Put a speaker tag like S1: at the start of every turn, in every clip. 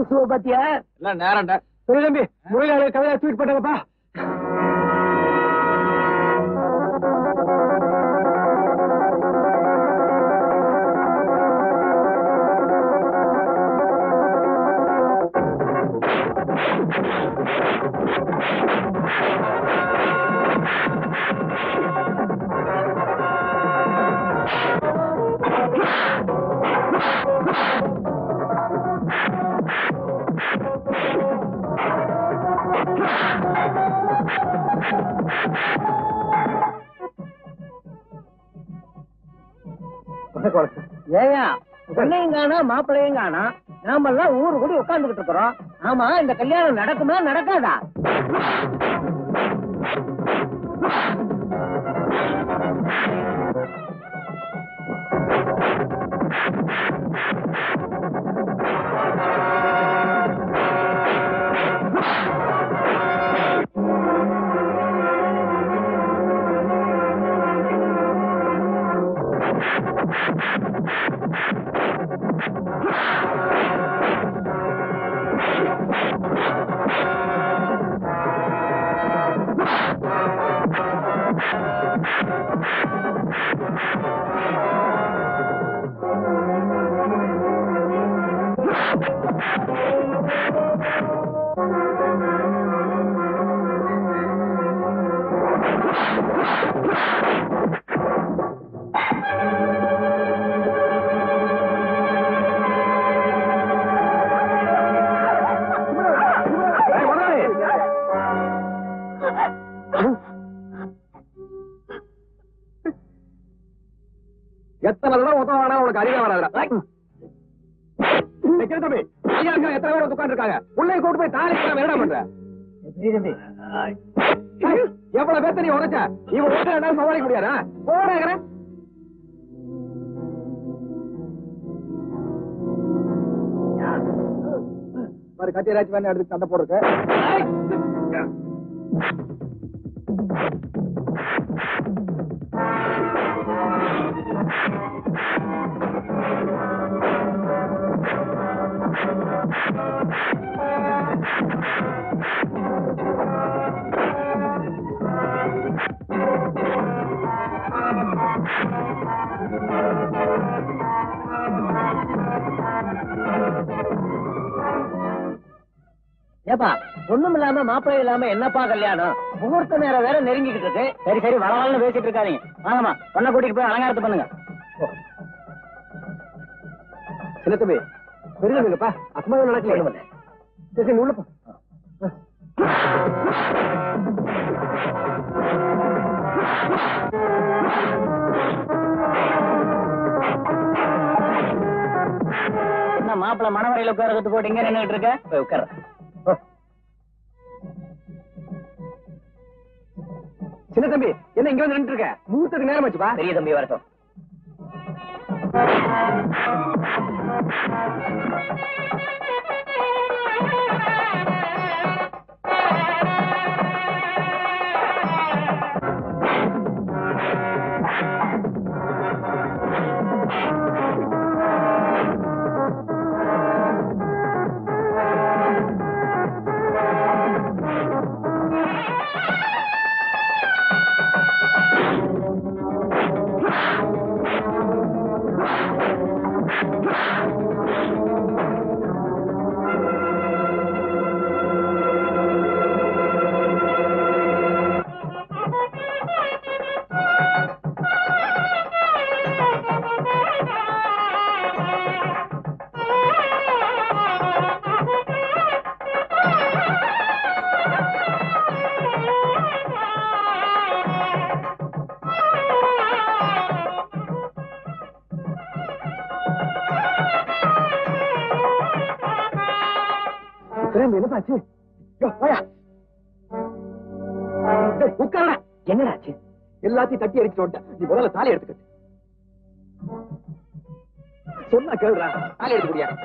S1: குசுவ பாத்தியா
S2: எல்லாம் நேரம்டா
S1: சரி தம்பி முறையாளர் கதையா ட்வீட் பண்ணுங்கப்பா
S3: ஏயா பொண்ணையும் காணா மாப்பிள்ளையும் காணா நாம எல்லாம் ஊரு கூடி உட்கார்ந்துகிட்டு இருக்கிறோம் ஆமா இந்த கல்யாணம் நடக்குமா நடக்காதா
S2: எத்தனை தடவை உதவ வேணா உனக்கு அதிகம் வராதுடா வைக்கிற தம்பி ஐயா இருக்காங்க எத்தனை பேர் உட்கார்ந்து இருக்காங்க உள்ளே கூட்டு போய் தாலி கட்டாம என்ன பண்ற எவ்வளவு பேர்த்த நீ உரைச்ச இவன் ஒருத்தர் என்னால சமாளிக்க முடியாதா போறேன் பாரு கட்டியராஜ் வேணும் எடுத்து சண்டை போடுறது
S3: ஏப்பா ஒண்ணும் இல்லாம மாப்பிள்ளை இல்லாம என்னப்பா கல்யாணம் முகூர்த்த நேரம் வேற நெருங்கிக்கிட்டு இருக்கு சரி சரி வளவலன்னு பேசிட்டு இருக்காதீங்க வாங்கம்மா பொண்ணை கூட்டிட்டு போய் அலங்காரத்தை பண்ணுங்க
S2: சின்ன தம்பி பெரியதுங்கப்பா அசமாதம் நடக்கல சரி சரி, நீ உள்ள போ
S3: என்ன மாப்பிள்ளை மணவரையில உட்கார கத்து போட்டு இங்க நின்னுட்டு இருக்க போய் உட்கார
S2: சின்ன தம்பி என்ன இங்க வந்து நின்று இருக்க முகூர்த்தத்துக்கு நேரம் வச்சுப்பா
S3: பெரிய தம்பி வரட்டும்
S2: பிரேம் என்னப்பாச்சு யோ, வாயா டேய், உட்காருடா என்னடாச்சு எல்லாத்தையும் தட்டி அடிச்சுட்டு வந்துட்ட. நீ முதல்ல தாலி எடுத்துக்க சொன்னா கேளுடா தாலி எடுக்க முடியாது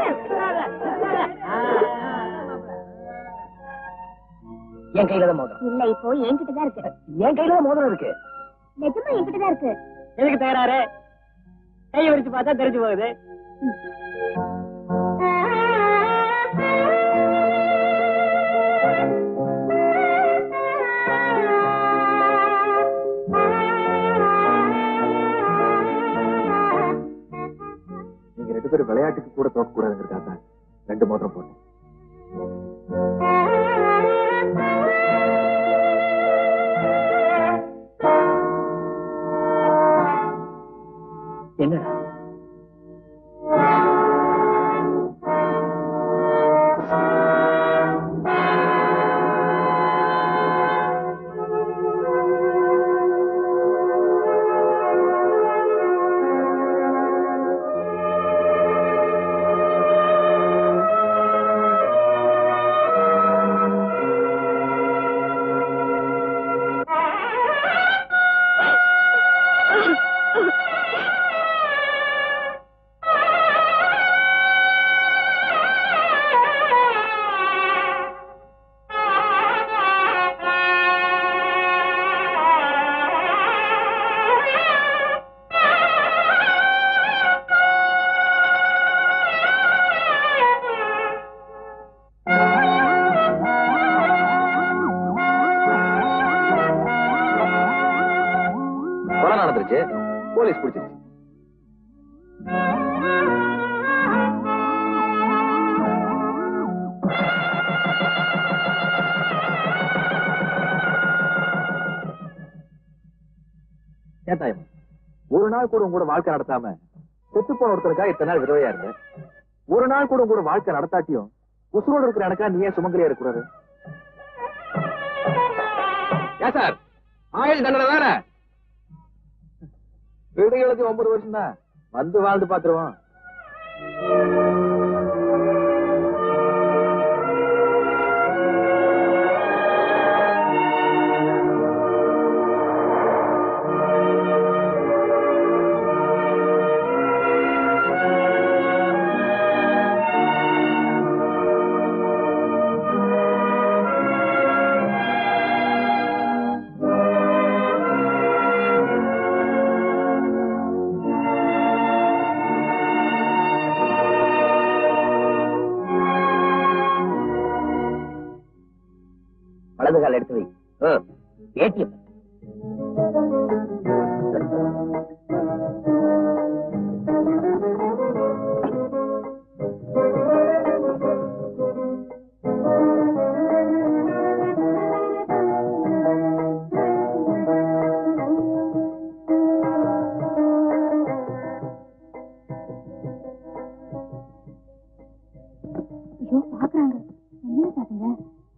S3: என் கையில தான் மோதிரம்
S4: இல்ல இப்போ என்கிட்ட தான் இருக்கு
S3: என் கையில தான் மோதிரம் இருக்கு
S4: நிஜமா என்கிட்ட தான் இருக்கு
S3: எதுக்கு தகராறு கையை விரிச்சு பார்த்தா தெரிஞ்சு போகுது
S2: நீங்க ரெண்டு பேரும் விளையாட்டுக்கு கூட தோக்க கூடாதுங்கிறதுக்காக ரெண்டு மோதிரம் போட்டேன்
S3: என்னடா
S2: கொலை நடந்துருச்சு போலீஸ் பிடிச்சிருச்சு ஏத்தாயம் ஒரு நாள் கூட உங்க கூட வாழ்க்கை நடத்தாம செத்து போன ஒருத்தருக்கா இத்தனை நாள் விதவையா இருந்த ஒரு நாள் கூட உங்க கூட வாழ்க்கை நடத்தாட்டியும் உசுரோடு இருக்கிற எனக்கா நீ ஏன் சுமங்கலியா இருக்கக்கூடாது ஏன் சார் ஆயுள் தண்டனை தானே வீடுகளுக்கு ஒன்பது வருஷம் தான் வந்து வாழ்ந்து பாத்துருவோம்
S3: வலது கால் எடுத்து வை ஏடிஎம்
S4: ஐயோ பாக்குறாங்க என்ன பாத்துங்க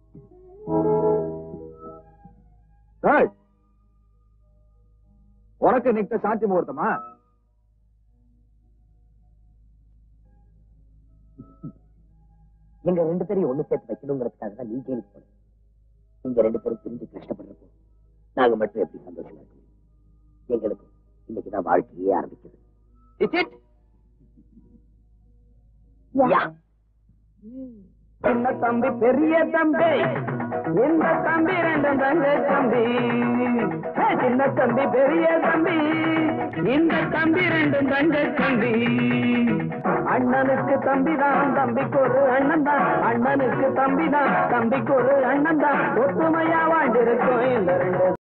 S2: ஏய், உனக்கு நிக்க சாந்தி முகூர்த்தமா
S3: எங்க ரெண்டு பேரையும் ஒண்ணு சேர்த்து வைக்கணுங்கிறதுக்காக தான் நீ ஜெயிலுக்கு போன நீங்க ரெண்டு பேரும் பிரிஞ்சு கஷ்டப்படுறப்போ நாங்க மட்டும் எப்படி சந்தோஷமா இருக்க முடியும் எங்களுக்கு இன்னைக்குதான் வாழ்க்கையே ஆரம்பிக்குது யா.
S1: சின்ன தம்பி பெரிய தம்பி இந்த தம்பி ரெண்டு தங்க தம்பி ஹே, சின்ன தம்பி பெரிய தம்பி இந்த தம்பி ரெண்டு தங்க தம்பி அண்ணனுக்கு தம்பி தான் தம்பிக்கு ஒரு அண்ணன் தான் அண்ணனுக்கு தம்பி தான் தம்பிக்கு ஒரு அண்ணன் தான் ஒத்துமையா வாழ்ந்திருக்கும் இந்த ரெண்டு